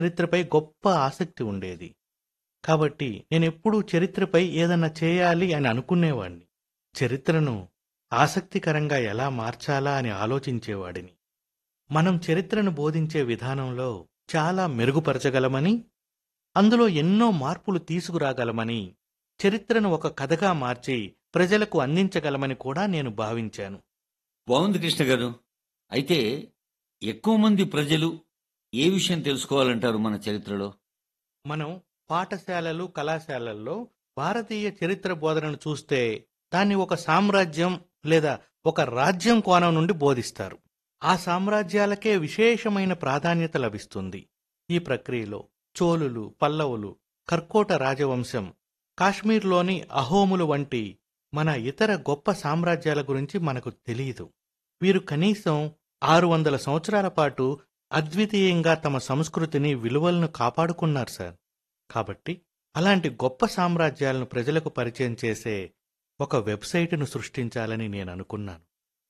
చరిత్రపై గొప్ప ఆసక్తి ఉండేది కాబట్టి నేనెప్పుడూ చరిత్రపై ఏదన్నా చేయాలి అని అనుకునేవాణ్ణి చరిత్రను ఆసక్తికరంగా ఎలా మార్చాలా అని ఆలోచించేవాడిని మనం చరిత్రను బోధించే విధానంలో చాలా మెరుగుపరచగలమని అందులో ఎన్నో మార్పులు తీసుకురాగలమని చరిత్రను ఒక కథగా మార్చి ప్రజలకు అందించగలమని కూడా నేను భావించాను బాగుంది కృష్ణ గారు అయితే ఎక్కువ మంది ప్రజలు ఏ విషయం తెలుసుకోవాలంటారు మన చరిత్రలో మనం పాఠశాలలు కళాశాలల్లో భారతీయ చరిత్ర బోధనను చూస్తే దాన్ని ఒక సామ్రాజ్యం లేదా ఒక రాజ్యం కోణం నుండి బోధిస్తారు ఆ సామ్రాజ్యాలకే విశేషమైన ప్రాధాన్యత లభిస్తుంది ఈ ప్రక్రియలో చోళులు పల్లవులు కర్కోట రాజవంశం కాశ్మీర్లోని అహోములు వంటి మన ఇతర గొప్ప సామ్రాజ్యాల గురించి మనకు తెలియదు వీరు కనీసం ఆరు వందల సంవత్సరాల పాటు అద్వితీయంగా తమ సంస్కృతిని విలువలను కాపాడుకున్నారు సార్ కాబట్టి అలాంటి గొప్ప సామ్రాజ్యాలను ప్రజలకు పరిచయం చేసే ఒక వెబ్సైటును సృష్టించాలని నేను అనుకున్నాను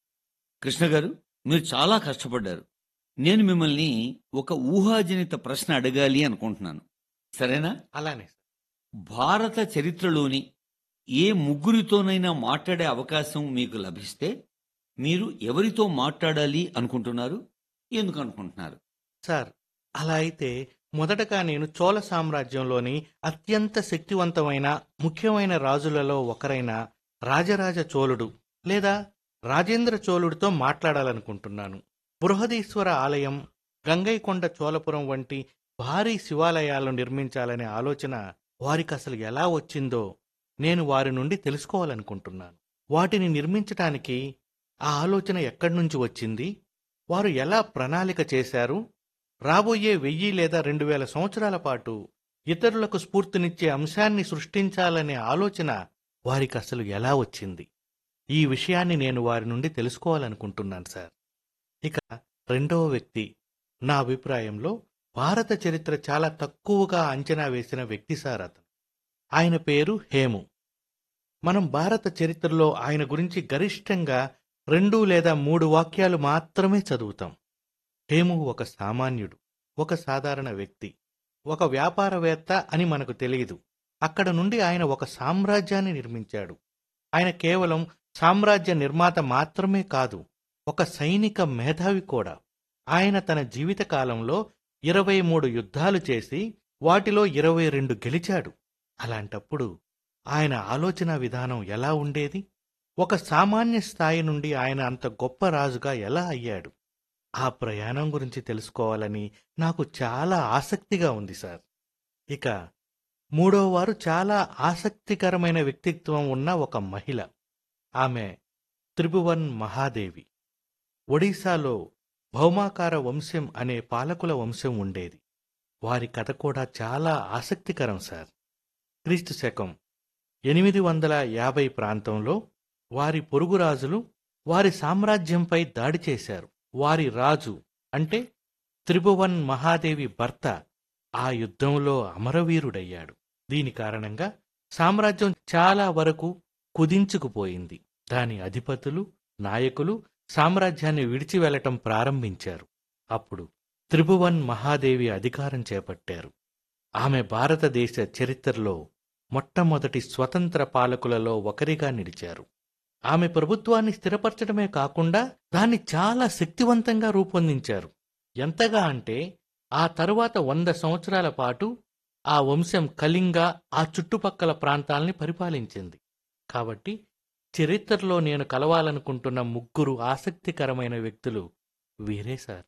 కృష్ణ గారు మీరు చాలా కష్టపడ్డారు నేను మిమ్మల్ని ఒక ఊహాజనిత ప్రశ్న అడగాలి అనుకుంటున్నాను సరేనా అలానే సార్ భారత చరిత్రలోని ఏ ముగ్గురితోనైనా మాట్లాడే అవకాశం మీకు లభిస్తే మీరు ఎవరితో మాట్లాడాలి అనుకుంటున్నారు ఎందుకు అనుకుంటున్నారు సార్ అలా అయితే మొదటగా నేను చోళ సామ్రాజ్యంలోని అత్యంత శక్తివంతమైన ముఖ్యమైన రాజులలో ఒకరైన రాజరాజ చోళుడు లేదా రాజేంద్ర చోళుడితో మాట్లాడాలనుకుంటున్నాను బృహదీశ్వర ఆలయం గంగైకొండ చోళపురం వంటి భారీ శివాలయాలను నిర్మించాలనే ఆలోచన వారికి అసలు ఎలా వచ్చిందో నేను వారి నుండి తెలుసుకోవాలనుకుంటున్నాను వాటిని నిర్మించటానికి ఆ ఆలోచన ఎక్కడి నుంచి వచ్చింది వారు ఎలా ప్రణాళిక చేశారు రాబోయే వెయ్యి లేదా రెండు వేల సంవత్సరాల పాటు ఇతరులకు స్ఫూర్తినిచ్చే అంశాన్ని సృష్టించాలనే ఆలోచన వారికి అసలు ఎలా వచ్చింది ఈ విషయాన్ని నేను వారి నుండి తెలుసుకోవాలనుకుంటున్నాను సార్ ఇక రెండవ వ్యక్తి నా అభిప్రాయంలో భారత చరిత్ర చాలా తక్కువగా అంచనా వేసిన వ్యక్తి సార్ అతను ఆయన పేరు హేము మనం భారత చరిత్రలో ఆయన గురించి గరిష్టంగా రెండు లేదా మూడు వాక్యాలు మాత్రమే చదువుతాం హేము ఒక సామాన్యుడు ఒక సాధారణ వ్యక్తి ఒక వ్యాపారవేత్త అని మనకు తెలియదు అక్కడ నుండి ఆయన ఒక సామ్రాజ్యాన్ని నిర్మించాడు ఆయన కేవలం సామ్రాజ్య నిర్మాత మాత్రమే కాదు ఒక సైనిక మేధావి కూడా ఆయన తన జీవితకాలంలో ఇరవై మూడు యుద్ధాలు చేసి వాటిలో ఇరవై రెండు గెలిచాడు అలాంటప్పుడు ఆయన ఆలోచన విధానం ఎలా ఉండేది ఒక సామాన్య స్థాయి నుండి ఆయన అంత గొప్ప రాజుగా ఎలా అయ్యాడు ఆ ప్రయాణం గురించి తెలుసుకోవాలని నాకు చాలా ఆసక్తిగా ఉంది సార్ ఇక మూడో వారు చాలా ఆసక్తికరమైన వ్యక్తిత్వం ఉన్న ఒక మహిళ ఆమె త్రిభువన్ మహాదేవి ఒడిశాలో భౌమాకార వంశం అనే పాలకుల వంశం ఉండేది వారి కథ కూడా చాలా ఆసక్తికరం సార్ క్రీస్తు శకం ఎనిమిది వందల యాభై ప్రాంతంలో వారి పొరుగురాజులు వారి సామ్రాజ్యంపై దాడి చేశారు వారి రాజు అంటే త్రిభువన్ మహాదేవి భర్త ఆ యుద్ధంలో అమరవీరుడయ్యాడు దీని కారణంగా సామ్రాజ్యం చాలా వరకు కుదించుకుపోయింది దాని అధిపతులు నాయకులు సామ్రాజ్యాన్ని విడిచి వెళ్లటం ప్రారంభించారు అప్పుడు త్రిభువన్ మహాదేవి అధికారం చేపట్టారు ఆమె భారతదేశ చరిత్రలో మొట్టమొదటి స్వతంత్ర పాలకులలో ఒకరిగా నిలిచారు ఆమె ప్రభుత్వాన్ని స్థిరపరచడమే కాకుండా దాన్ని చాలా శక్తివంతంగా రూపొందించారు ఎంతగా అంటే ఆ తరువాత వంద సంవత్సరాల పాటు ఆ వంశం కళింగ ఆ చుట్టుపక్కల ప్రాంతాల్ని పరిపాలించింది కాబట్టి చరిత్రలో నేను కలవాలనుకుంటున్న ముగ్గురు ఆసక్తికరమైన వ్యక్తులు వీరే సార్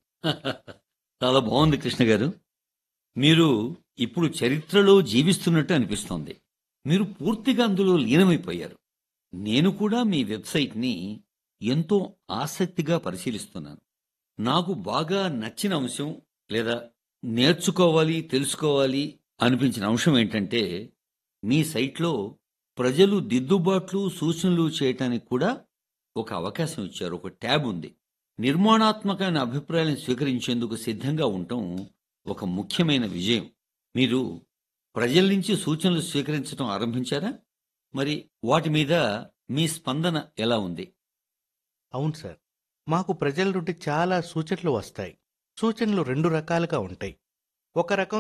చాలా బాగుంది కృష్ణ గారు మీరు ఇప్పుడు చరిత్రలో జీవిస్తున్నట్టు అనిపిస్తోంది మీరు పూర్తిగా అందులో లీనమైపోయారు నేను కూడా మీ వెబ్సైట్ని ఎంతో ఆసక్తిగా పరిశీలిస్తున్నాను నాకు బాగా నచ్చిన అంశం లేదా నేర్చుకోవాలి తెలుసుకోవాలి అనిపించిన అంశం ఏంటంటే మీ సైట్లో ప్రజలు దిద్దుబాట్లు సూచనలు చేయటానికి కూడా ఒక అవకాశం ఇచ్చారు ఒక ట్యాబ్ ఉంది నిర్మాణాత్మకమైన అభిప్రాయాలను స్వీకరించేందుకు సిద్ధంగా ఉండటం ఒక ముఖ్యమైన విజయం మీరు ప్రజల నుంచి సూచనలు స్వీకరించడం ఆరంభించారా మరి వాటి మీద మీ స్పందన ఎలా ఉంది అవును సార్ మాకు ప్రజల నుండి చాలా సూచనలు వస్తాయి సూచనలు రెండు రకాలుగా ఉంటాయి ఒక రకం